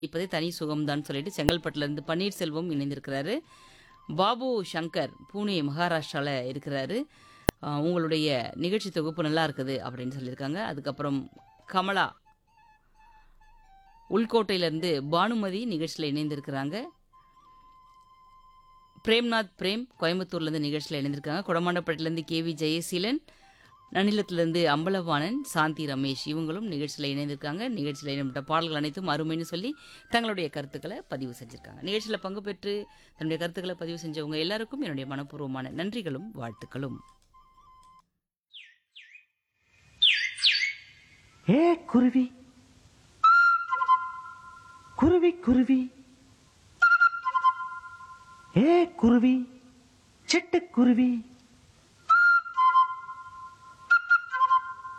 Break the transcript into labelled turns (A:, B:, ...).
A: இப்போதே தனி சுகம்தான் சொல்லிட்டு செங்கல்பட்டுல இருந்து பன்னீர்செல்வம் இணைந்திருக்கிறாரு பாபு சங்கர் பூனே மகாராஷ்டிரால இருக்கிறாரு ஆஹ் உங்களுடைய நிகழ்ச்சி தொகுப்பு நல்லா இருக்குது அப்படின்னு சொல்லியிருக்காங்க அதுக்கப்புறம் கமலா உள்கோட்டையிலேருந்து பானுமதி நிகழ்ச்சியில் இணைந்திருக்கிறாங்க பிரேம்நாத் பிரேம் கோயம்புத்தூர்லேருந்து நிகழ்ச்சியில் இணைந்திருக்காங்க கொடமாண்டப்பட்டிலேருந்து கே வி ஜெயசீலன் நனிலத்திலிருந்து அம்பலவாணன் சாந்தி ரமேஷ் இவங்களும் நிகழ்ச்சியில் இணைந்திருக்காங்க நிகழ்ச்சியில் இணைப்பட்ட பாடல்கள் அனைத்தும் அருமைன்னு சொல்லி தங்களுடைய கருத்துக்களை பதிவு செஞ்சிருக்காங்க நிகழ்ச்சியில் பங்கு பெற்று தன்னுடைய கருத்துக்களை பதிவு செஞ்சவங்க எல்லாருக்கும் என்னுடைய மனப்பூர்வமான நன்றிகளும் வாழ்த்துக்களும்
B: ஏ குருவி குருவி குருவி ஏ குருவி சிட்டுக்குருவி